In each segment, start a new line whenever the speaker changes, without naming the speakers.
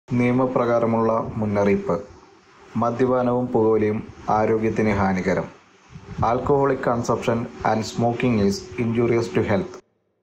നിയമപ്രകാരമുള്ള മുന്നറിയിപ്പ് മദ്യപാനവും പുകവലിയും ആരോഗ്യത്തിന് ഹാനികരം alcoholic consumption and smoking is injurious to health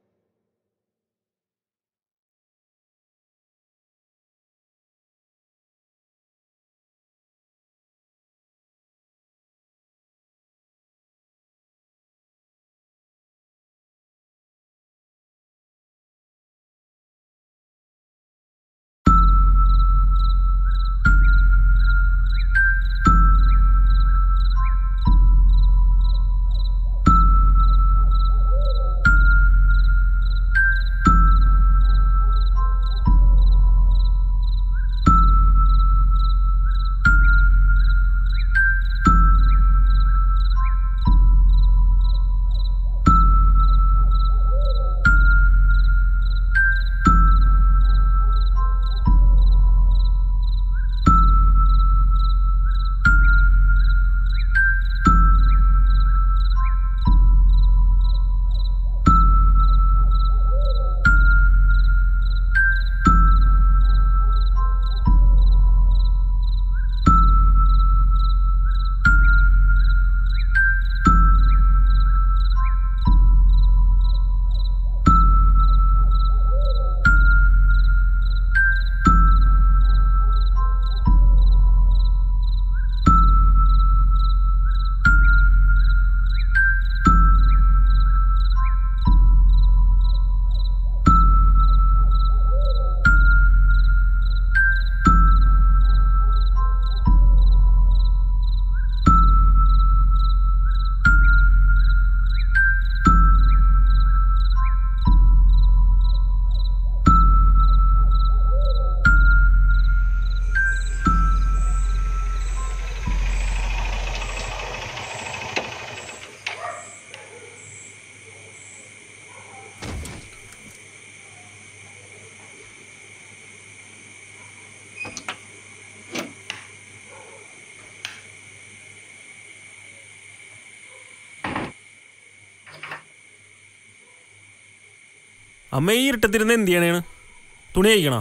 അമ്മ ഈ ഇരുട്ടത്തിരുന്ന് എന്ത് ചെയ്യണേണ് തുണി കഴിക്കണ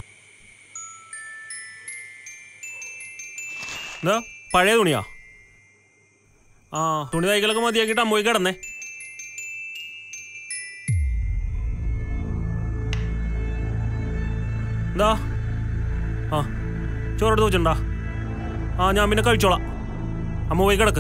എന്താ പഴയ തുണിയാ ആ തുണി തയ്ക്കലൊക്കെ മതിയാക്കിയിട്ട് അമ്മ പോയി കിടന്നേ എന്താ ആ ചോറെടുത്ത് വെച്ചിട്ടുണ്ടാ ആ ഞാൻ പിന്നെ കഴിച്ചോളാം അമ്മ പോയി കിടക്ക്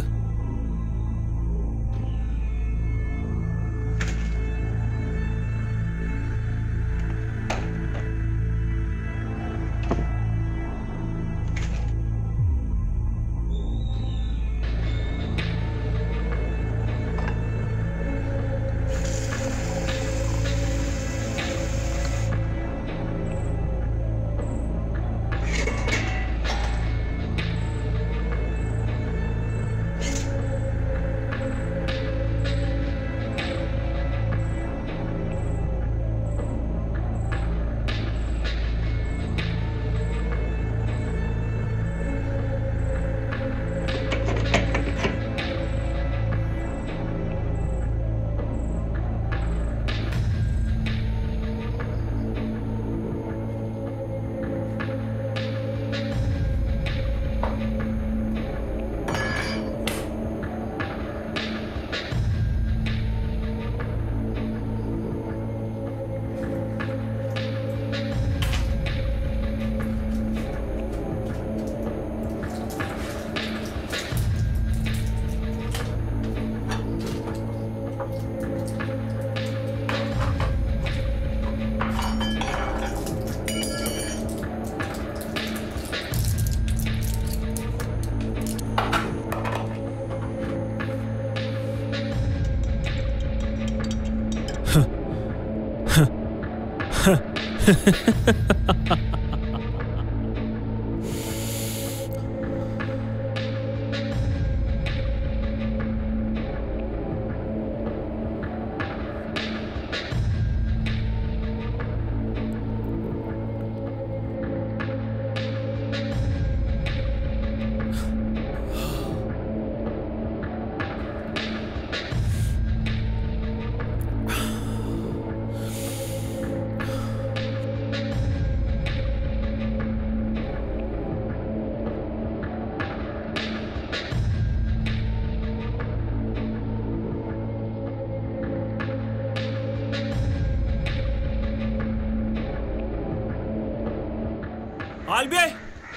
ആൽബിയേ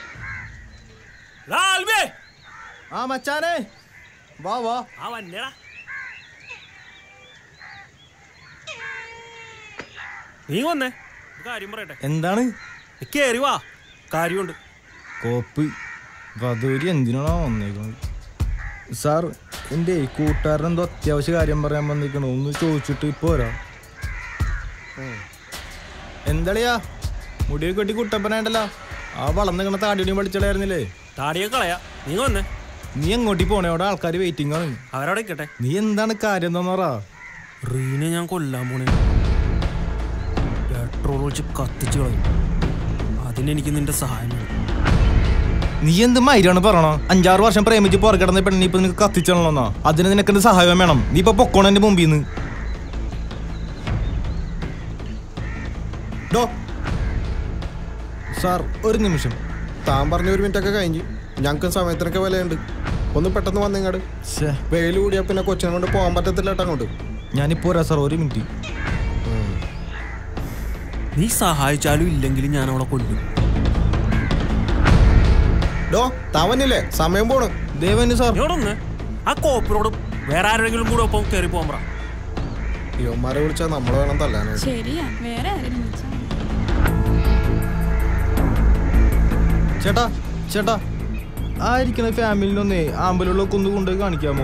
എടാ, ആൽബിയേ
ആ മച്ചാനെ വാ വാ
ആ വന്നേടാ നീ വന്നേ ഒരു കാര്യം പറയട്ടെ
എന്താണ്
നീ കേറി വാ കാര്യമുണ്ട്
കോപ്പ് വധൂരി എന്തിനാണോ വന്നേക്കുന്നത് സാർ എൻ്റെ കൂട്ടുകാരൻ എന്തോ അത്യാവശ്യ കാര്യം പറയാൻ വന്നിരിക്കണു ഒന്ന് ചോദിച്ചിട്ട് പോരാ എന്താളിയാ മുടിയൊക്കെ കെട്ടി കുട്ടപ്പനായിട്ടല്ലോ ആ വളർന്നിക്കണ താടിയും പഠിച്ചടായിരുന്നില്ലേ
താടിയൊക്കെ കളയാ നീ വന്നേ
നീ എങ്ങോട്ടി പോണേ അവിടെ ആൾക്കാർ വെയിറ്റിംഗ് ആണ്
അവരവിടെ നിൽക്കട്ടെ
നീ എന്താണ് കാര്യം എന്താന്ന് പറ
റീനെ ഞാൻ കൊല്ലാൻ പോണേ പെട്രോൾ ഒഴിച്ച് കത്തിച്ച് കളയും അതിനെനിക്ക് നിന്റെ സഹായം വേണം
നീ എന്ത് മൈരാണ് പറയണോ അഞ്ചാറ് വർഷം പ്രേമിച്ച് പുറകിടന്ന പെണ്ണിനെ ഇപ്പൊ നിനക്ക് കത്തിച്ചണല്ലോന്നാ അതിന് നിനക്ക് എന്റെ സഹായം വേണം നീ ഇപ്പൊ പൊക്കോണ എന്റെ മുമ്പിൽ നിന്ന്
ഡോ
സാർ ഒരു നിമിഷം
താൻ പറഞ്ഞ ഒരു മിനിറ്റ് ഒക്കെ കഴിഞ്ഞ് ഞങ്ങൾക്ക് സമയത്തിനൊക്കെ വിലയുണ്ട് ഒന്ന് പെട്ടെന്ന് വന്നിങ്ങാട്
ശ്ശേ,
വെയിൽ കൂടിയാൽ പിന്നെ കൊച്ചിനെ കൊണ്ട് പോകാൻ പറ്റത്തില്ല കേട്ടോ അങ്ങോട്ട്
ഞാനിപ്പോ വരാം സാർ ഒരു മിനിറ്റ്
നീ സഹായിച്ചാലും ഇല്ലെങ്കിലും ഞാൻ അവളെ കൊല്ലും
ഡോ താൻ വന്നില്ലേ സമയം പോണ്
ദേവന് സാർ
ഇവിടെ ഒന്ന് ആ കോപ്പിനോട് വേറെ ആരെങ്കിലും കൂടെ ഒപ്പം കയറി പോകാൻ പറ
യുവന്മാരെ വിളിച്ചാൽ നമ്മൾ വേണം തല്ലാനായിട്ട്
ശരിയാ വേറെ ആരെങ്കിലും വിളിച്ചാ മതി.
ചേട്ടാ ചേട്ടാ ആയിരിക്കണ ഫാമിലിനൊന്നേ ആമ്പലുള്ളൊക്കെ ഒന്ന് കൊണ്ടുപോയി കാണിക്കാമോ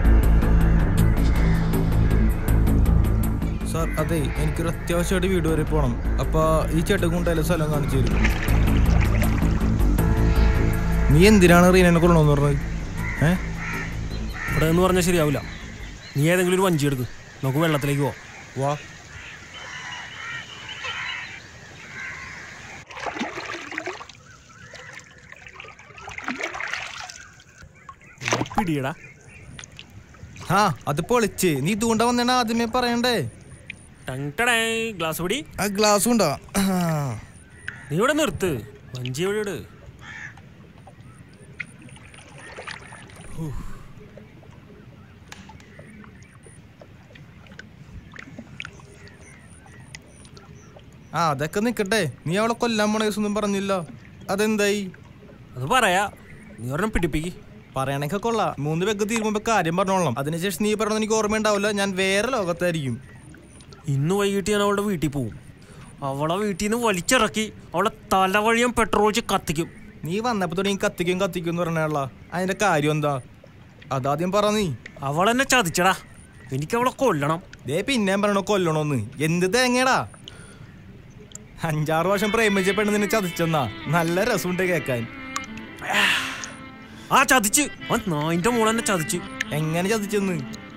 സാർ അതെ എനിക്കൊരു അത്യാവശ്യമായിട്ട് വീട് വരെ പോകണം അപ്പൊ ഈ ചേട്ടൻ കൊണ്ടായാലും സ്ഥലം കാണിച്ചു തരും നീ എന്തിനാണ് റീനെ കൊള്ളണമെന്ന് പറഞ്ഞത് ഏ
ഇവിടെ എന്ന് പറഞ്ഞാൽ ശരിയാവില്ല നീ ഏതെങ്കിലും ഒരു വഞ്ചി എടുക്ക് നമുക്ക് വെള്ളത്തിലേക്ക് പോവാം
വാ
പിടിയടാ
ആ അത് പൊളിച്ച് നീ ഇതുകൊണ്ടാ വന്നേണ ആദ്യമേ പറയണ്ടേ
ടങ് ടടേ ഗ്ലാസ് പിടി
ആ ഗ്ലാസ് ഉണ്ടോ
നീ ഇവിടെ നിർത്ത് വഞ്ചി എവിടെ ഇട്
ആ അതൊക്കെ നിക്കട്ടെ നീ അവളെ കൊല്ലാൻ പോണ കേസൊന്നും പറഞ്ഞില്ല അതെന്തായി
അത് പറയാ നീ ഒരെണ്ണം പിടിപ്പിക്ക്
പറയണൊക്കെ കൊള്ളാം മൂന്ന് പേക്ക് തീരുമ്പോ കാര്യം പറഞ്ഞോളാം അതിനുശേഷം നീ പറഞ്ഞത് എനിക്ക് ഓർമ്മയുണ്ടാവില്ല ഞാൻ വേറെ ലോകത്തായിരിക്കും
ഇന്ന് വൈകിട്ട് ഞാൻ അവളുടെ വീട്ടിൽ പോവും അവളെ വീട്ടിൽ നിന്ന് വലിച്ചിറക്കി അവളെ തലവഴിയും പെട്രോൾ ഒഴിച്ച് കത്തിക്കും
നീ വന്നപ്പോ തുടങ്ങി കത്തിക്കും കത്തിക്കും എന്ന് പറഞ്ഞാള അതിന്റെ കാര്യം എന്താ അതാദ്യം പറ നീ
അവളെന്നെ ചതിച്ചടാ എനിക്ക് അവളെ കൊല്ലണം
ദേ പിന്നെയും പറയണോ കൊല്ലണോന്ന് എന്ത് തേങ്ങടാ അഞ്ചാറ് വർഷം പ്രേമിച്ച പെണ്ണ് നിന്നെ ചതിച്ചെന്നാ നല്ല രസമുണ്ട് കേക്കാൻ
ആ ചതിച്ച് ആ നായിന്റെ മോളെന്നെ ചതിച്ച്
എങ്ങനെ ചതിച്ചെന്ന്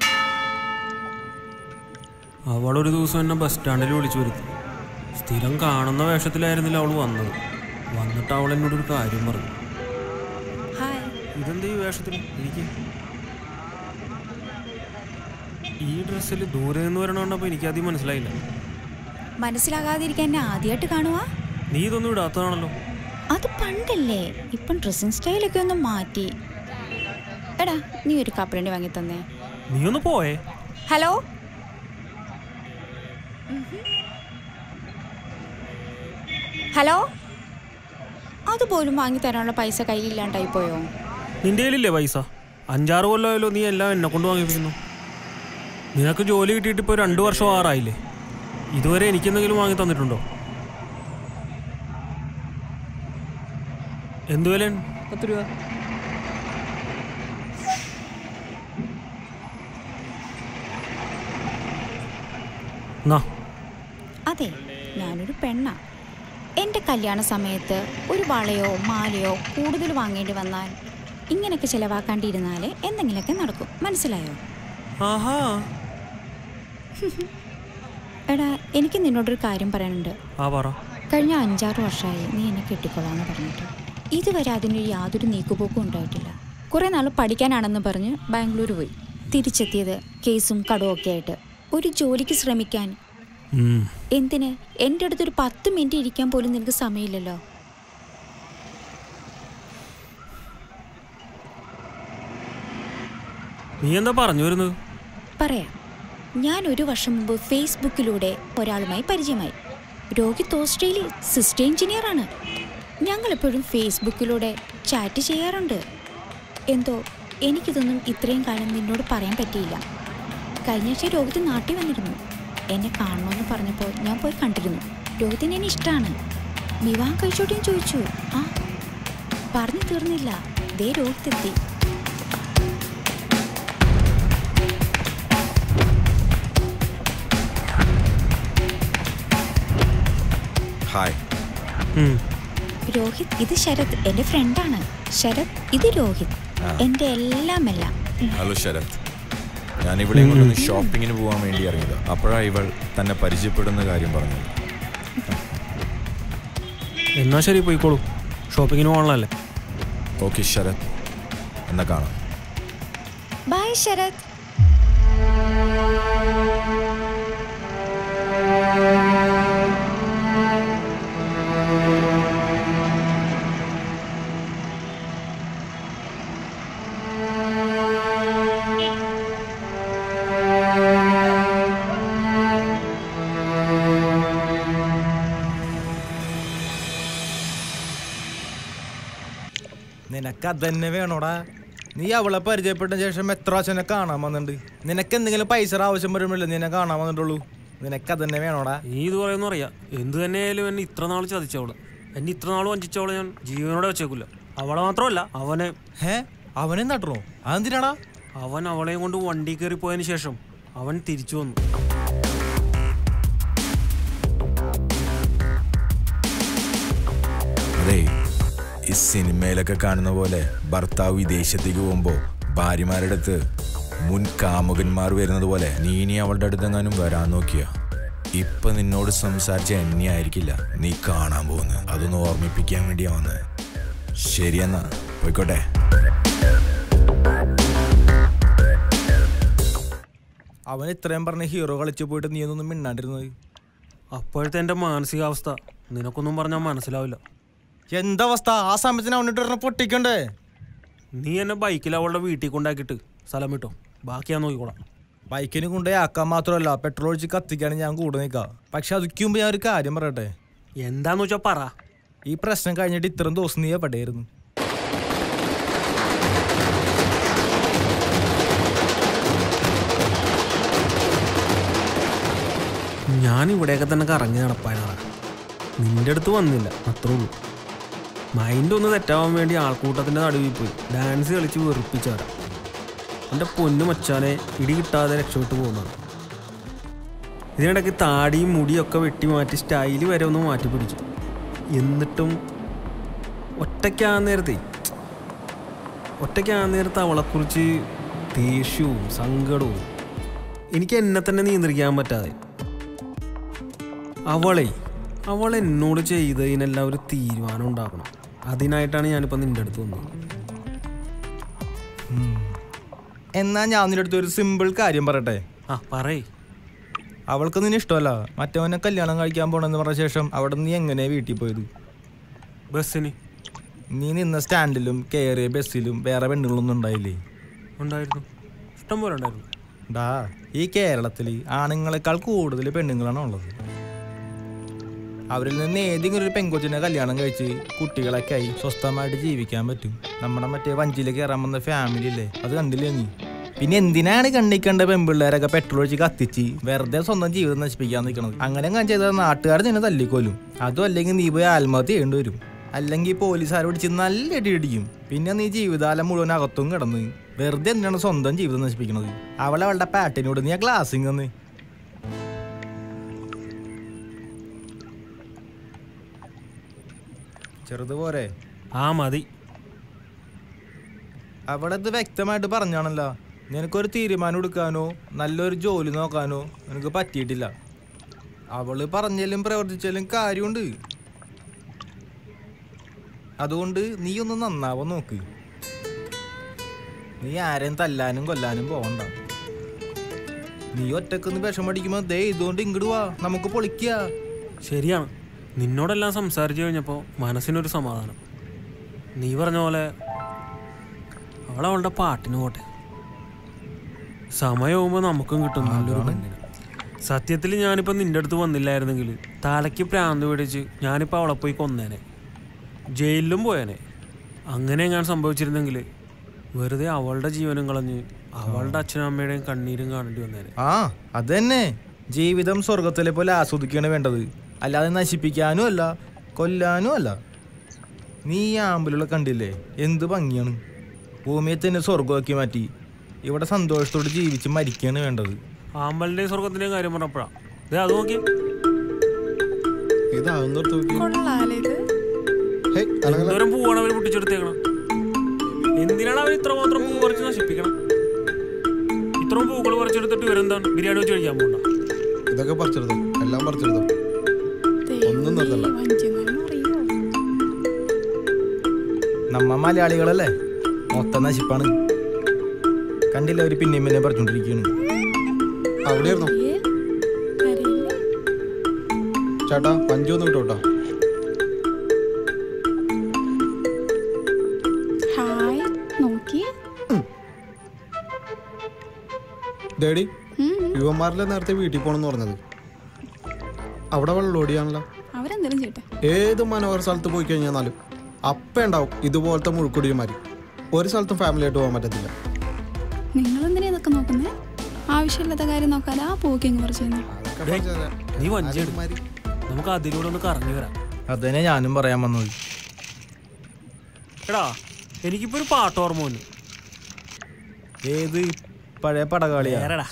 അവളൊരു ദിവസം എന്നെ ബസ് സ്റ്റാൻഡിൽ വിളിച്ചു വരുത്തി സ്ഥിരം കാണുന്ന വേഷത്തിലായിരുന്നില്ല അവൾ വന്നത് വന്നിട്ട് അവൾ എന്നോട് ഒരു കാര്യം പറഞ്ഞു
ഹായ്
ഇതെന്താ ഈ വേഷത്തിൽ എനിക്ക് ഈ ഡ്രസ്സിൽ ദൂരെ നിന്ന് വരണോണ്ടപ്പോ എനിക്കാദ്യം മനസ്സിലായില്ല
മനസ്സിലാകാതിരിക്കാൻ എന്നെ ആദ്യമായിട്ട് കാണുവാ
നീ ഇതൊന്നും ഇടാത്തതാണല്ലോ
അത് പണ്ടല്ലേ ഇപ്പം ഡ്രസ്സിങ് സ്റ്റൈലൊക്കെ ഒന്ന് മാറ്റി എടാ നീ ഒരു കപ്പലണ്ടി വാങ്ങി തന്നേ
നീ ഒന്ന് പോയേ
ഹലോ ഹലോ അതുപോലും വാങ്ങി തരാനുള്ള പൈസ കയ്യിലില്ലാണ്ടായി പോയോ
നിന്റെ കയ്യിലില്ലേ പൈസ അഞ്ചാറ് കൊല്ലമായാലോ നീ എല്ലാം എന്നെ കൊണ്ട് വാങ്ങിപ്പിക്കുന്നു നിനക്ക് ജോലി കിട്ടിയിട്ട് ഇപ്പോൾ രണ്ട് വർഷം ആറായില്ലേ ഇതുവരെ എനിക്കെന്തെങ്കിലും വാങ്ങി തന്നിട്ടുണ്ടോ എന്ത് വിലയാണ് പത്ത് രൂപ എന്നാ
അതെ ഞാനൊരു പെണ്ണാ എൻ്റെ കല്യാണ സമയത്ത് ഒരു വളയോ മാലയോ കൂടുതൽ വാങ്ങേണ്ടി വന്നാൽ ഇങ്ങനെയൊക്കെ ചിലവാക്കാണ്ടിരുന്നാലേ എന്തെങ്കിലുമൊക്കെ നടക്കും മനസ്സിലായോ
ആഹാ
എടാ എനിക്ക് നിന്നോടൊരു കാര്യം പറയാനുണ്ട്
ആ പറ
കഴിഞ്ഞ അഞ്ചാറ് വർഷമായി നീ എന്നെ കെട്ടിക്കൊള്ളാന്ന് പറഞ്ഞിട്ട് ഇതുവരെ അതിന് യാതൊരു നീക്കുപോക്കും ഉണ്ടായിട്ടില്ല കുറെ നാൾ പഠിക്കാനാണെന്ന് പറഞ്ഞ് ബാംഗ്ലൂർ പോയി തിരിച്ചെത്തിയത് കേസും കടവും ഒക്കെ ആയിട്ട് ഒരു ജോലിക്ക് ശ്രമിക്കാൻ
ഉം.
എന്തിന് എൻ്റെ അടുത്തൊരു പത്ത് മിനിറ്റ് ഇരിക്കാൻ പോലും നിനക്ക് സമയമില്ലല്ലോ
നീ എന്താ പറഞ്ഞു വരുന്നത്
പറയാം ഞാൻ ഒരു വർഷം മുമ്പ് ഫേസ്ബുക്കിലൂടെ ഒരാളുമായി പരിചയമായി രോഹിത് ഓസ്ട്രേലിയ സിസ്റ്റം എഞ്ചിനീയർ ആണ് ഞങ്ങളെപ്പോഴും ഫേസ്ബുക്കിലൂടെ ചാറ്റ് ചെയ്യാറുണ്ട് എന്തോ എനിക്കിതൊന്നും ഇത്രയും കാലം നിന്നോട് പറയാൻ പറ്റിയില്ല കഴിഞ്ഞ ആഴ്ച രോഹിത് നാട്ടിൽ വന്നിരുന്നു എന്നെ കാണണമെന്ന് പറഞ്ഞപ്പോൾ ഞാൻ പോയി കണ്ടിരുന്നു രോഹിതിന് എന്നെ ഇഷ്ടമാണ് വിവാഹം കഴിച്ചോട്ടെ എന്ന് ചോദിച്ചു ആ പറഞ്ഞു തീർന്നില്ല ദേ രോഹിത് എത്തി
ഹായ്
ഉം.
രോഹിത് ഇത് ശരത് എൻ്റെ ഫ്രണ്ടാണ് ശരത് ഇത് രോഹിത് എൻ്റെ എല്ലാം എല്ലാം
ഹലോ ശരത് ഞാൻ ഇവിടെ കൊണ്ടൊന്ന് ഷോപ്പിങ്ങിന് പോകാൻ വേണ്ടി ഇറങ്ങിയത് അപ്പോഴാണ് ഇവൾ തന്നെ പരിചയപ്പെടുന്ന കാര്യം പറഞ്ഞത്
എന്നാ ശരി പോയിക്കോളൂ ഷോപ്പിങ്ങിന് പോകണല്ലേ
ഓക്കെ ശരത് എന്നാ കാണാം
ബൈ ശരത്
നിനക്ക് അതന്നെ വേണോടാ നീ അവളെ പരിചയപ്പെട്ട ശേഷം എത്ര പ്രാവശ്യം കാണാൻ വന്നിട്ടുണ്ട് നിനക്ക് എന്തെങ്കിലും പൈസ ആവശ്യം വരുമ്പോഴല്ലേ നിന്നെ കാണാൻ വന്നിട്ടുള്ളൂ നിനക്ക് അതന്നെ വേണോടാ
നീ ഇത് പറയുന്ന അറിയാം എന്ത് തന്നെയായാലും എന്നെ ഇത്ര നാൾ ചതിച്ചവള് എന്നെ ഇത്ര നാൾ വഞ്ചിച്ചവളെ ഞാൻ ജീവനോടെ വെച്ചേക്കില്ല അവളെ മാത്രമല്ല അവനെ
ഹേ അവനെ നട്ടണോ അതെന്തിനാടാ
അവൻ അവളെയും കൊണ്ട് വണ്ടി കയറി പോയതിന് ശേഷം അവൻ തിരിച്ചു വന്നു
അതെ ഈ സിനിമയിലൊക്കെ കാണുന്ന പോലെ ഭർത്താവ് വിദേശത്തേക്ക് പോകുമ്പോൾ ഭാര്യമാരുടെ അടുത്ത് മുൻ കാമുകന്മാർ വരുന്നത് പോലെ നീ ഇനി അവളുടെ അടുത്തെങ്ങാനും വരാൻ നോക്കിയ ഇപ്പൊ നിന്നോട് സംസാരിച്ച എന്നെ ആയിരിക്കില്ല നീ കാണാൻ പോകുന്നത് അതൊന്ന് ഓർമ്മിപ്പിക്കാൻ വേണ്ടിയാ വന്നത് ശരിയെന്നാ പോയിക്കോട്ടെ
അവൻ ഇത്രയും പറഞ്ഞ ഹീറോ കളിച്ചു പോയിട്ട് നീ ഒന്നും മിണ്ടാണ്ടിരുന്നത്
അപ്പോഴത്തെ എൻ്റെ മാനസികാവസ്ഥ നിനക്കൊന്നും പറഞ്ഞാൽ മനസ്സിലാവില്ല
എന്തവസ്ഥ ആ സമയത്തിന് അവനിട്ട് പറഞ്ഞ പൊട്ടിക്കണ്ടേ
നീ എന്നെ ബൈക്കിൽ അവളുടെ വീട്ടിൽ കൊണ്ടാക്കിയിട്ട് സ്ഥലം വിട്ടോ ബാക്കി ഞാൻ നോക്കിക്കോളാം
ബൈക്കിന് കൊണ്ടുപോയി ആക്കാൻ മാത്രമല്ല പെട്രോൾ ഒഴിച്ച് കത്തിക്കാണ് ഞാൻ കൂടെ നിൽക്കുക പക്ഷെ അതിക്ക് മുമ്പ് ഞാൻ ഒരു കാര്യം പറയട്ടെ
എന്താന്ന് വെച്ചാൽ പറ
ഈ പ്രശ്നം കഴിഞ്ഞിട്ട് ഇത്രയും ദിവസം നീ എവിടെയായിരുന്നു
ഞാൻ ഇവിടെയൊക്കെ തന്നെ കറങ്ങി നടപ്പാനാണ് നിന്റെ അടുത്ത് വന്നില്ല അത്രേ ഉള്ളൂ മൈൻഡ് ഒന്ന് തെറ്റാവാൻ വേണ്ടി ആൾക്കൂട്ടത്തിൻ്റെ നടുവിൽ പോയി ഡാൻസ് കളിച്ച് വെറുപ്പിച്ചവരാ എൻ്റെ പൊന്നു മച്ചാനെ ഇടി കിട്ടാതെ രക്ഷപ്പെട്ടു പോകുന്നതാണ് ഇതിനിടയ്ക്ക് താടിയും മുടിയൊക്കെ വെട്ടി മാറ്റി സ്റ്റൈല് വരെ ഒന്ന് മാറ്റി പിടിച്ചു എന്നിട്ടും ഒറ്റയ്ക്കാ നേരത്തെ ഒറ്റയ്ക്കാ നേരത്ത് അവളെക്കുറിച്ച് ദേഷ്യവും സങ്കടവും എനിക്ക് എന്നെ തന്നെ നിയന്ത്രിക്കാൻ പറ്റാതെ അവളെ അവൾ എന്നോട് ചെയ്തതിനെല്ലാം ഒരു തീരുമാനം ഉണ്ടാക്കണം അതിനായിട്ടാണ് ഞാനിപ്പോൾ നിന്റെ അടുത്ത് വന്നത്
എന്നാ ഞാൻ നിന്റെ അടുത്ത് ഒരു സിമ്പിൾ കാര്യം പറയട്ടെ
ആ പറയേ
അവൾക്ക് നിന്നെ ഇഷ്ടമല്ല മറ്റവനെ കല്യാണം കഴിക്കാൻ പോണെന്ന് പറഞ്ഞ ശേഷം അവിടെ നീ എങ്ങനെ വീട്ടിൽ പോയത്
ബസ്സിന്
നീ നിന്ന സ്റ്റാൻഡിലും കയറിയ ബസ്സിലും വേറെ പെണ്ണുങ്ങളൊന്നും ഉണ്ടായില്ലേ
ഉണ്ടായിരുന്നു ഇഷ്ടം പോലെ ഉണ്ടായിരുന്നു
ഡാ ഈ കേരളത്തിൽ ആണുങ്ങളെക്കാൾ കൂടുതൽ പെണ്ണുങ്ങളാണ് ഉള്ളത് അവരിൽ നിന്ന് ഏതെങ്കിലും ഒരു പെങ്കൊച്ചിനെ കല്യാണം കഴിച്ച് കുട്ടികളൊക്കെ ആയി സ്വസ്ഥമായിട്ട് ജീവിക്കാൻ പറ്റും നമ്മുടെ മറ്റേ വഞ്ചിയിൽ കയറാൻ വന്ന ഫാമിലി അല്ലേ അത് കണ്ടില്ലേ നീ പിന്നെ എന്തിനാണ് കണ്ണിക്കണ്ട പെൺപിള്ളേരൊക്കെ പെട്രോൾ ഒഴിച്ച് കത്തിച്ച് വെറുതെ സ്വന്തം ജീവിതം നശിപ്പിക്കാൻ നിൽക്കണത് അങ്ങനെ ഞാൻ ചെയ്താൽ നാട്ടുകാർ നിന്നെ തല്ലിക്കൊല്ലും അതും അല്ലെങ്കിൽ നീ പോയി ആത്മഹത്യ ചെയ്യേണ്ടി വരും അല്ലെങ്കിൽ പോലീസുകാർ പിടിച്ച് നല്ല ഇടി ഇടിക്കും പിന്നെ നീ ജീവിതകാലം മുഴുവൻ അകത്തും കിടന്ന് വെറുതെ എന്തിനാണ് സ്വന്തം ജീവിതം നശിപ്പിക്കണത് അവളെ അവളുടെ പാട്ടിനോട് നീ ആ ഗ്ലാസിങ് ഒന്ന് ചെറുത് പോരെ
ആ മതി
അവിടെ ഇത് വ്യക്തമായിട്ട് പറഞ്ഞാണല്ലോ നിനക്കൊരു തീരുമാനം എടുക്കാനോ നല്ലൊരു ജോലി നോക്കാനോ നിനക്ക് പറ്റിയിട്ടില്ല അവള് പറഞ്ഞാലും പ്രവർത്തിച്ചാലും കാര്യമുണ്ട് അതുകൊണ്ട് നീ ഒന്ന് നന്നാവാൻ നോക്ക് നീ ആരെയും തല്ലാനും കൊല്ലാനും പോകണ്ട നീ ഒറ്റക്കൊന്ന് വിഷമടിക്കുമ്പോ ദേ ഇതുകൊണ്ട് ഇങ്ങോട്ട് വാ നമുക്ക് പൊളിക്കുക
ശരിയാണ് നിന്നോടെല്ലാം സംസാരിച്ചു കഴിഞ്ഞപ്പോൾ മനസ്സിനൊരു സമാധാനം നീ പറഞ്ഞ പോലെ അവൾ അവളുടെ പാട്ടിന് പോട്ടെ സമയമാകുമ്പോൾ നമുക്കും കിട്ടും നല്ലൊരു പെണ്ണിനെ സത്യത്തിൽ ഞാനിപ്പോൾ നിന്റെ അടുത്ത് വന്നില്ലായിരുന്നെങ്കിൽ തലയ്ക്ക് പ്രാന്ത് പിടിച്ച് ഞാനിപ്പോൾ അവളെ പോയി കൊന്നേനെ ജയിലിലും പോയേനെ അങ്ങനെ ഞാൻ സംഭവിച്ചിരുന്നെങ്കിൽ വെറുതെ അവളുടെ ജീവനും കളഞ്ഞ് അവളുടെ അച്ഛനും അമ്മയുടെയും കണ്ണീരും കാണേണ്ടി വന്നേനെ
ആ അതന്നെ ജീവിതം സ്വർഗത്തിലെ പോലെ ആസ്വദിക്കുകയാണ് വേണ്ടത് അല്ലാതെ നശിപ്പിക്കാനും അല്ല കൊല്ലാനും അല്ല നീ ഈ ആമ്പലുള്ള കണ്ടില്ലേ എന്ത് ഭംഗിയാണ് ഭൂമിയെ തന്നെ സ്വർഗമാക്കി മാറ്റി ഇവിടെ സന്തോഷത്തോടെ ജീവിച്ച് മരിക്കുകയാണ് വേണ്ടത്
ആമ്പലിന്റെയും സ്വർഗത്തിന്റെയും കാര്യം പറഞ്ഞപ്പോഴാ ദേ അത് നോക്കി
ഇതാകുന്നോർത്ത് നോക്കി
കൊള്ളാലേ ഇത്
ഹേയ് അനങ്ങല
എന്തോരം പൂവാണ് അവർ പൊട്ടിച്ചെടുത്തേക്കണം എന്തിനാണ് അവർ ഇത്രമാത്രം പൂ പറിച്ച് നശിപ്പിക്കണം ഇത്രയും പൂക്കൾ പറിച്ചെടുത്തിട്ട് ഇവരെന്താണ് ബിരിയാണി വെച്ച് കഴിക്കാൻ പോകണ്ട
ഇതൊക്കെ പറിച്ചെടുത്തോ എല്ലാം പറിച്ചെടുത്തോ ഒന്നും നിർത്തല്ല
നമ്മ മലയാളികളല്ലേ മൊത്തം നശിപ്പാണ് കണ്ടില്ല അവർ പിന്നെയും പിന്നെ പറഞ്ഞുകൊണ്ടിരിക്കുകയാണ്
അവിടെയായിരുന്നു ചേട്ടാ പഞ്ചു ഒന്ന് വിട്ടോട്ടാ
ഹായ് നോക്കി
ഡേഡി യുവന്മാരിലെ നേരത്തെ വീട്ടിൽ പോണെന്ന് പറഞ്ഞത് അവിടെ വെള്ളം ഓടിയാണല്ലോ
അവരെന്തെങ്കിലും ചെയ്യട്ടെ
ഏത് മനോഹര സ്ഥലത്ത് പോയി കഴിഞ്ഞാലും അപ്പ ഉണ്ടാവും ഇതുപോലത്തെ മുഴുക്കുടിയന്മാര് ഒരു സ്ഥലത്തും ഫാമിലി ആയിട്ട് പോകാൻ പറ്റത്തില്ല
നിങ്ങൾ എന്തിനാ ഇതൊക്കെ നോക്കുന്നേ ആവശ്യമില്ലാത്ത കാര്യം നോക്കാതെ ആ പോക്കിങ് കുറച്ച്
നീ വഞ്ചിയെടു നമുക്ക് അതിലൂടെ ഒന്ന് കറങ്ങി വരാം
അതന്നെ ഞാനും പറയാൻ വന്നത്
എടാ എനിക്കിപ്പോ ഒരു പാട്ട് ഓർമ്മ വന്നു
ഏത് പഴയ പടകാളിയാ
വേറെടാ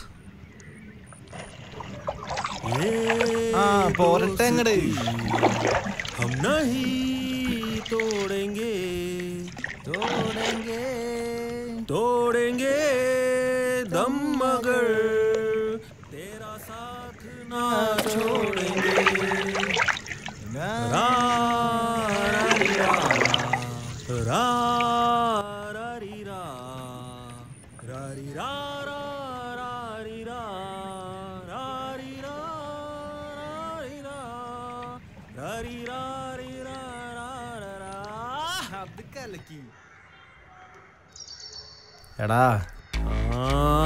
ആ പോരട്ടെ അങ്ങട്
हम नहीं तोड़ेंगे तोड़ेंगे तोड़ेंगे दम मगर तेरा साथ ना छोड़ेंगे रा रा री रा रा रा री रा रा री रा रा रा री रा रा री रा रा री रा रा री रा री रा रा रा रा അത് കലക്കി
എടാ
ആ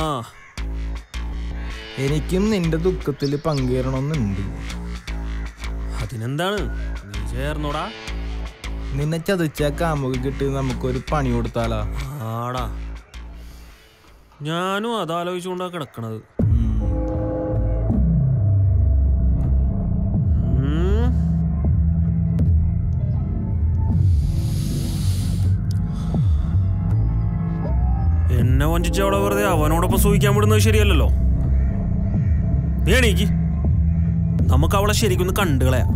എനിക്കും നിന്റെ ദുഃഖത്തിൽ പങ്കുചേരണമെന്നുണ്ട്
അതിനെന്താണ് നീ ചേർന്നോടാ
നിന്നെ ചതച്ച കാമുക കിട്ടി നമുക്കൊരു പണി കൊടുത്താലാ
ആടാ ഞാനും അതാലോചിച്ചുകൊണ്ടാ കിടക്കണത് ഉം. എന്നെ വഞ്ചിച്ച അവളെ വെറുതെ അവനോടൊപ്പം സൂഹിക്കാൻ വിടുന്നത് ശരിയല്ലല്ലോ നീ എണീക്ക് നമുക്ക് അവളെ ശരിക്കൊന്ന് കണ്ടുകളയാ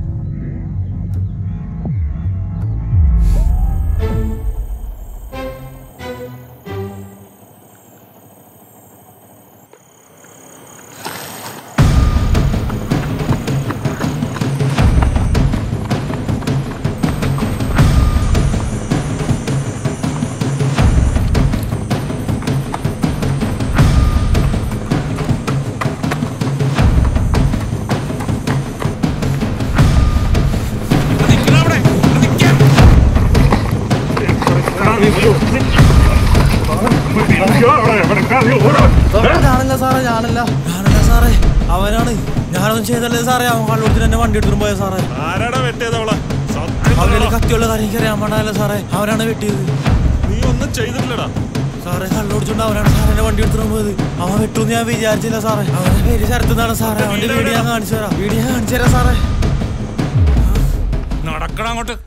ഞാനല്ല സാറേ ഞാനല്ല ഞാനല്ല സാറേ അവനാണ് ഞാനൊന്നും ചെയ്തല്ലേ സാറേ അവൻ കള്ളുകൊടുത്തിട്ട് എന്നെ വണ്ടി എടുത്തിട്ട് പോയ സാറേ
ആരാടാ വെട്ടിയത് അവളെ
അവരുടെ കത്തിയുള്ള കാര്യം എനിക്കറിയാൻ പാടില്ല സാറേ അവനാണ് വെട്ടിയത്
നീ ഒന്നും ചെയ്തിട്ടില്ലടാ
സാറേ കള്ളുകൊടിച്ചോണ്ട് അവനാണ് സാറേ എന്നെ വണ്ടി എടുത്തിട്ട് പോയത് അവൻ വെട്ടുമെന്ന് ഞാൻ വിചാരിച്ചില്ല സാറേ അവന്റെ പേര് ശരത്തുനിന്നാണ് സാറേ അവന്റെ വീഡിയോ ഞാൻ കാണിച്ചു തരാം വീഡിയോ ഞാൻ കാണിച്ചു തരാം സാറേ
നടക്കണം അങ്ങോട്ട്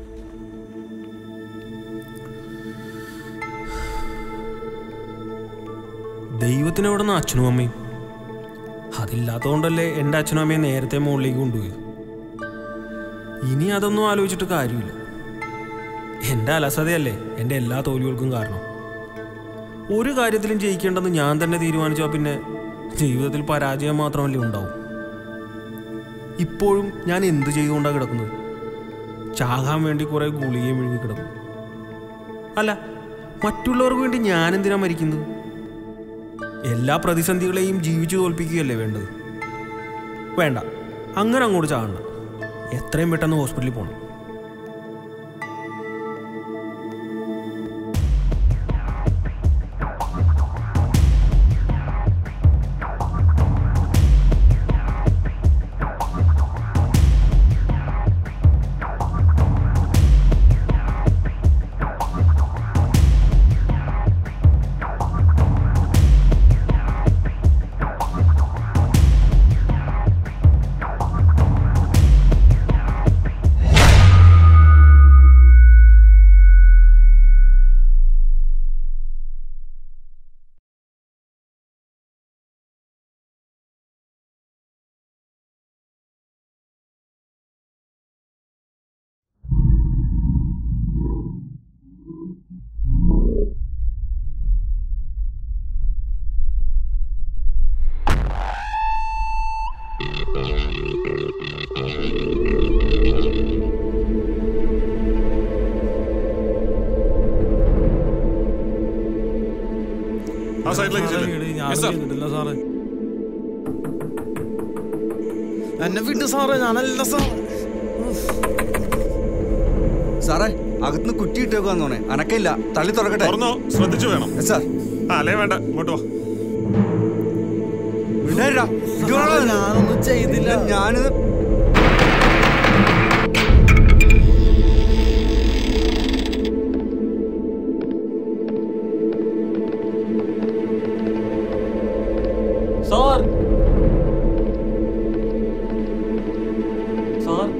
ദൈവത്തിന് എവിടെ നിന്ന് അച്ഛനും അമ്മയും അതില്ലാത്തതുകൊണ്ടല്ലേ എൻ്റെ അച്ഛനും അമ്മയും നേരത്തെ മുകളിലേക്ക് കൊണ്ടുപോയി ഇനി അതൊന്നും ആലോചിച്ചിട്ട് കാര്യമില്ല എൻ്റെ അലസതയല്ലേ എൻ്റെ എല്ലാ തോൽവികൾക്കും കാരണം ഒരു കാര്യത്തിലും ജയിക്കേണ്ടെന്ന് ഞാൻ തന്നെ തീരുമാനിച്ചാൽ പിന്നെ ജീവിതത്തിൽ പരാജയം മാത്രമല്ലേ ഉണ്ടാവും ഇപ്പോഴും ഞാൻ എന്ത് ചെയ്തുകൊണ്ടാണ് കിടക്കുന്നത് ചാകാൻ വേണ്ടി കുറേ ഗുളികയും വിഴുങ്ങി കിടക്കുന്നു അല്ല മറ്റുള്ളവർക്ക് വേണ്ടി ഞാൻ എന്തിനാ മരിക്കുന്നത് എല്ലാ പ്രതിസന്ധികളെയും ജീവിച്ചു തോൽപ്പിക്കുകയല്ലേ വേണ്ടത് വേണ്ട അങ്ങനെ അങ്ങോട്ട് ചാകണ്ട എത്രയും പെട്ടെന്ന് ഹോസ്പിറ്റലിൽ പോകണം
ആ സൈഡിലേക്ക് ചെല്ല്.
ഞാൻ
Yes, sir.
ചെയ്തിട്ടില്ല സാറേ എന്നെ വിട്ടു സാറേ ഞാനല്ല സാർ
സാറേ അകത്തുനിന്ന് കുറ്റി ഇട്ടേക്കുവാന്ന് തോന്നേ അനക്കില്ല തള്ളി തുറക്കട്ടെ
തുറന്നോ ശ്രദ്ധിച്ചു വേണം
Yes, sir.
ആ അല്ലേ വേണ്ട ഇങ്ങോട്ട് വാ
വിടേടാ. ഇതുകൊണ്ടാ
ഞാനൊന്നും ചെയ്തില്ല
ഞാനിത്
സാർ സാർ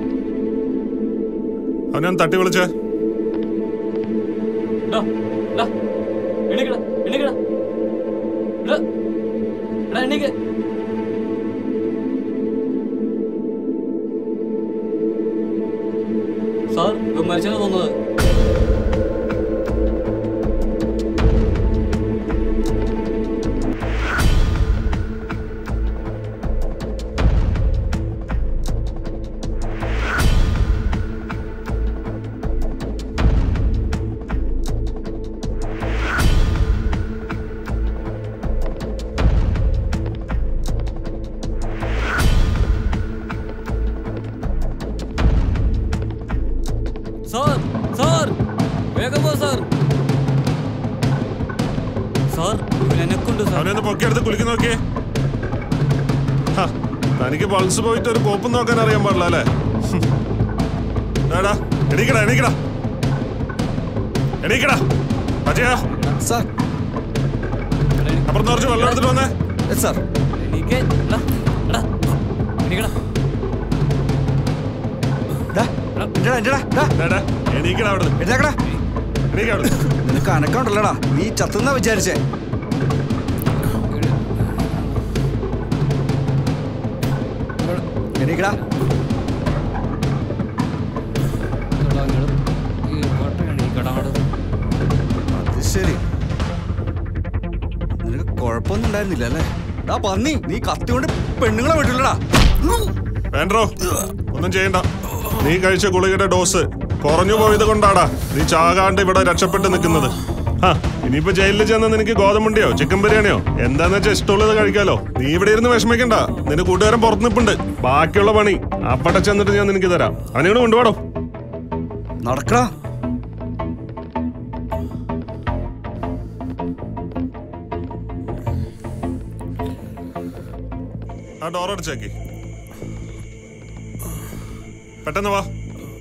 അവനെ ഒന്ന് തട്ടി വിളിച്ചേ
ഡാ ഡാ എണീക്കടാ എണീക്കടാ ഡാ ഡാ എണീക്ക് സാർ ഇവൻ മരിച്ചെന്ന് തോന്നുന്നത് സാർ സാർ വേഗം പോ സാർ സാർ ഇവൻ എന്നെ കൊണ്ട് സാർ
അവനെ ഒന്ന് പൊക്കിയെടുത്ത് കുലുക്കി നോക്കിയേ ഹ, തനിക്ക് പൾസ് പോയിട്ട് ഒരു കോപ്പം നോക്കാൻ അറിയാൻ പാടില്ല അല്ലേ ഹും. എടാ എണീക്കടാ എണീക്കടാ എണീക്കടാ അജയ
സാർ
അപ്പുറത്ത് കുറച്ച് വെള്ളം എടുത്തിട്ട് വന്നേ
Yes, sir.
എണീക്ക് ഡാ ഡാ എണീക്കടാ
ഡാ, എൻ്റെടാ, എൻ്റെടാ, ഡാ,
എടാ എണീക്കടാ അവിടെ
എഴുന്നേക്കടാ.
എണീക്ക അവിടെ
നിനക്ക് അനക്കമുണ്ടല്ലോടാ നീ ചത്തുന്ന വിചാരിച്ചേ എണീക്കടാ
എടാ, ഇങ്ങട് ഈ ഇങ്ങോട്ട് എണീക്കടാ അങ്ങട്.
അത് ശരി നിനക്ക് കുഴപ്പമൊന്നും ഉണ്ടായിരുന്നില്ല അല്ലേ ഡാ പന്നി നീ കത്തി കൊണ്ട് പെണ്ണുങ്ങളെ വിട്ടില്ലടാ
വേണ്ടോ ഒന്നും ചെയ്യണ്ട നീ കഴിച്ച ഗുളികയുടെ ഡോസ് കുറഞ്ഞു പോയത് കൊണ്ടാടാ നീ ചാകാണ്ട് ഇവിടെ രക്ഷപ്പെട്ട് നിൽക്കുന്നത് ഹാ ഇനിയിപ്പോ ജയിലിൽ ചെന്ന് നിനക്ക് ഗോതമ്പുണ്ടിയോ ചിക്കൻ ബിരിയാണിയോ എന്താന്ന് വെച്ചാൽ ഇഷ്ടമുള്ളത് കഴിക്കാലോ നീ ഇവിടെ ഇരുന്ന് വിഷമിക്കണ്ട നിന്റെ കൂട്ടുകാരൻ പുറത്ത് നിൽപ്പുണ്ട് ബാക്കിയുള്ള പണി അവിടെ ചെന്നിട്ട് ഞാൻ നിനക്ക് തരാം അവനോട് കൊണ്ടുപോടോ
നടക്കടാ
ആ ഡോർ അടിച്ചേക്ക് പെട്ടെന്ന് വാ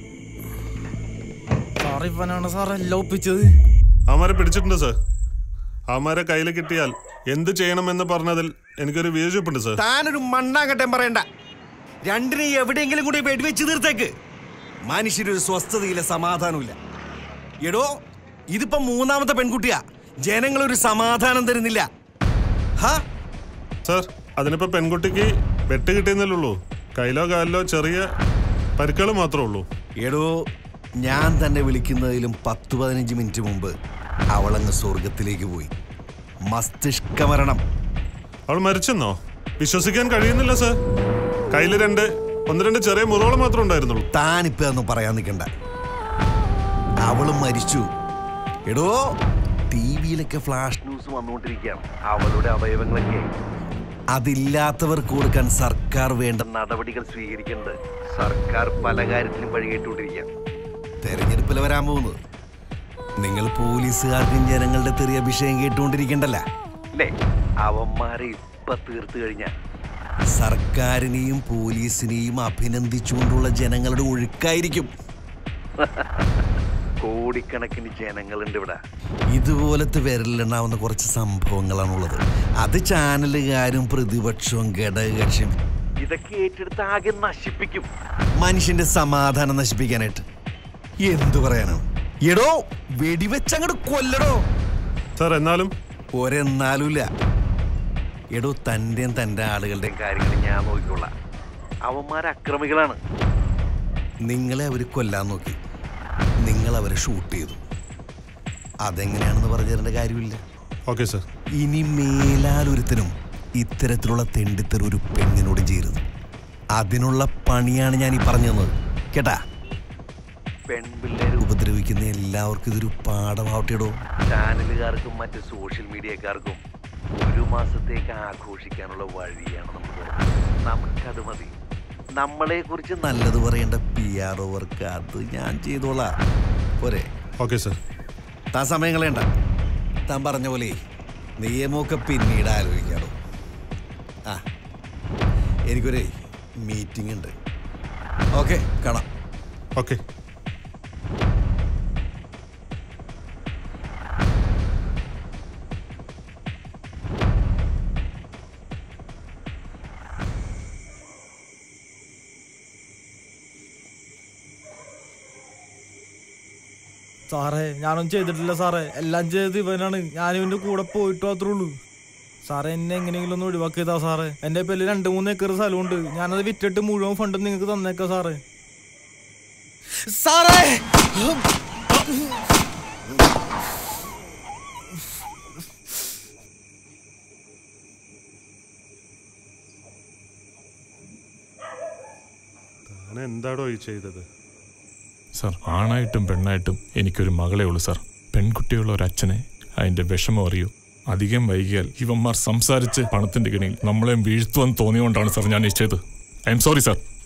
സാർ ഇവനാണ് സാർ എല്ലാം ഒപ്പിച്ചത്
അവന്മാരെ പിടിച്ചിട്ടുണ്ട് സർ അവന്മാരെ കയ്യിൽ കിട്ടിയാൽ എന്ത് ചെയ്യണമെന്ന് പറഞ്ഞതിൽ എനിക്കൊരു വിയോജിപ്പുണ്ട് സർ
താനൊരു മണ്ണാകട്ടെ പറയണ്ട രണ്ടിനെ എവിടെയെങ്കിലും കൂടി വെടിവെച്ച് തീർത്തേക്ക് മനുഷ്യരൊരു സ്വസ്ഥതയില്ല സമാധാനമില്ല എടോ ഇതിപ്പോ മൂന്നാമത്തെ പെൺകുട്ടിയാ ജനങ്ങളൊരു സമാധാനം തരുന്നില്ല ഹാ
സർ അതിനിപ്പോ പെൺകുട്ടിക്ക് വെട്ട് കിട്ടിയെന്നല്ലേ കയ്യിലോ കാലിലോ ചെറിയ പരിക്കുകൾ മാത്രമേ ഉള്ളൂ
എടോ ഞാൻ തന്നെ വിളിക്കുന്നതിലും പത്ത് പതിനഞ്ച് മിനിറ്റ് മുമ്പ് അവളങ്ങ് സ്വർഗത്തിലേക്ക് പോയി മസ്തിഷ്ക മരണം
അവൾ മരിച്ചെന്നോ വിശ്വസിക്കാൻ കഴിയുന്നില്ല സർ കയ്യിൽ രണ്ട് ഒന്ന് രണ്ട് ചെറിയ മുറിവുകൾ മാത്രമേ ഉണ്ടായിരുന്നുള്ളൂ
താനിപ്പോ ഒന്നും പറയാൻ നിൽക്കണ്ട അവളും മരിച്ചു എടോ ടി വിയിലൊക്കെ ഫ്ലാഷ് ന്യൂസ് വന്നുകൊണ്ടിരിക്കുകയാണ് അവളുടെ അവയവങ്ങളൊക്കെ അതില്ലാത്തവർക്ക് കൊടുക്കാൻ സർക്കാർ വേണ്ട നടപടികൾ സ്വീകരിക്കേണ്ടത് സർക്കാർ പല കാര്യത്തിലും വഴികേട്ടുകൊണ്ടിരിക്കുകയാണ് തെരഞ്ഞെടുപ്പിൽ വരാൻ പോകുന്നത് നിങ്ങൾ പോലീസുകാർക്കും ജനങ്ങളുടെ തെറിയ അഭിഷേകം കേട്ടുകൊണ്ടിരിക്കണ്ടല്ല അല്ലേ അവന്മാരെ ഇപ്പൊ തീർത്തു കഴിഞ്ഞാൽ സർക്കാരിനെയും പോലീസിനെയും അഭിനന്ദിച്ചുകൊണ്ടുള്ള ജനങ്ങളുടെ ഒഴുക്കായിരിക്കും കോടിക്കണക്കിന് ജനങ്ങളുണ്ട് ഇവിടെ ഇതുപോലത്തെ വിരലിലുണ്ടാവുന്ന കുറച്ച് സംഭവങ്ങളാണുള്ളത് അത് ചാനലുകാരും പ്രതിപക്ഷവും ഘടകകക്ഷിയും ഇതൊക്കെ ഏറ്റെടുത്ത് ആകെ നശിപ്പിക്കും മനുഷ്യന്റെ സമാധാനം നശിപ്പിക്കാനായിട്ട് എന്തു പറയാനാണ് എടോ വെടിവെച്ചങ്ങോട്ട് കൊല്ലടോ
സർ എന്നാലും
ഒരെന്നാലുമില്ല എടോ തൻ്റെയും തൻ്റെ ആളുകളുടെയും കാര്യങ്ങൾ ഞാൻ നോക്കിക്കൊള്ളാം അവന്മാർ അക്രമികളാണ് നിങ്ങളെ അവർ കൊല്ലാൻ നോക്കി നിങ്ങൾ അവരെ ഷൂട്ട് ചെയ്തു അതെങ്ങനെയാണെന്ന് പറഞ്ഞു തരേണ്ട കാര്യമില്ല
ഓക്കെ സർ
ഇനി മേലാലൊരുത്തനും ഇത്തരത്തിലുള്ള തെണ്ടിത്തര ഒരു പെണ്ണിനോട് ചെയ്യരുത് അതിനുള്ള പണിയാണ് ഞാൻ ഈ പറഞ്ഞു തന്നത് കേട്ടാ പെൺപിള്ളേരെ ഉപദ്രവിക്കുന്ന എല്ലാവർക്കും ഇതൊരു പാഠമാവട്ടെടോ ചാനലുകാർക്കും മറ്റ് സോഷ്യൽ മീഡിയക്കാർക്കും ഒരു മാസത്തേക്ക് ആഘോഷിക്കാനുള്ള വഴിയാണ് നമുക്ക് നമുക്കത് മതി നമ്മളെ കുറിച്ച് നല്ലത് പറയേണ്ട പി ആർ വർക്ക് അത് ഞാൻ ചെയ്തോളാം പോരെ
ഓക്കെ സർ
താൻ സമയം കളയണ്ട താൻ പറഞ്ഞ പോലെ നിയമമൊക്കെ പിന്നീട് ആലോചിക്കാടോ ആ എനിക്കൊരു മീറ്റിംഗ് ഉണ്ട് ഓക്കെ കാണാം
ഓക്കെ
സാറേ ഞാനൊന്നും ചെയ്തിട്ടില്ല സാറേ എല്ലാം ചെയ്ത് ഇവനാണ് ഞാൻ ഇവന്റെ കൂടെ പോയിട്ട് മാത്രമേ ഉള്ളൂ സാറേ എന്നെ എങ്ങനെയെങ്കിലും ഒന്ന് ഒഴിവാക്കിയതാ സാറേ എന്റെ പേരിൽ രണ്ട് മൂന്ന് ഏക്കർ സ്ഥലമുണ്ട് ഞാനത് വിറ്റിട്ട് മുഴുവൻ ഫണ്ട് നിങ്ങൾക്ക് തന്നേക്കാം സാറേ സാറേ
താൻ എന്താടോ ഈ ചെയ്തത്
സാർ ആണായിട്ടും പെണ്ണായിട്ടും എനിക്കൊരു മകളെ ഉള്ളൂ സാർ പെൺകുട്ടിയുള്ള ഒരു അച്ഛനെ അതിന്റെ വിഷമം അറിയൂ അധികം വൈകിയാൽ ഇവന്മാർ സംസാരിച്ച് പണത്തിന്റെ ഗണിയിൽ നമ്മളെയും വീഴ്ത്തുവെന്ന് തോന്നിയുകൊണ്ടാണ് സാർ ഞാൻ ഈ ചെയ്തത് ഐ എം സോറി സാർ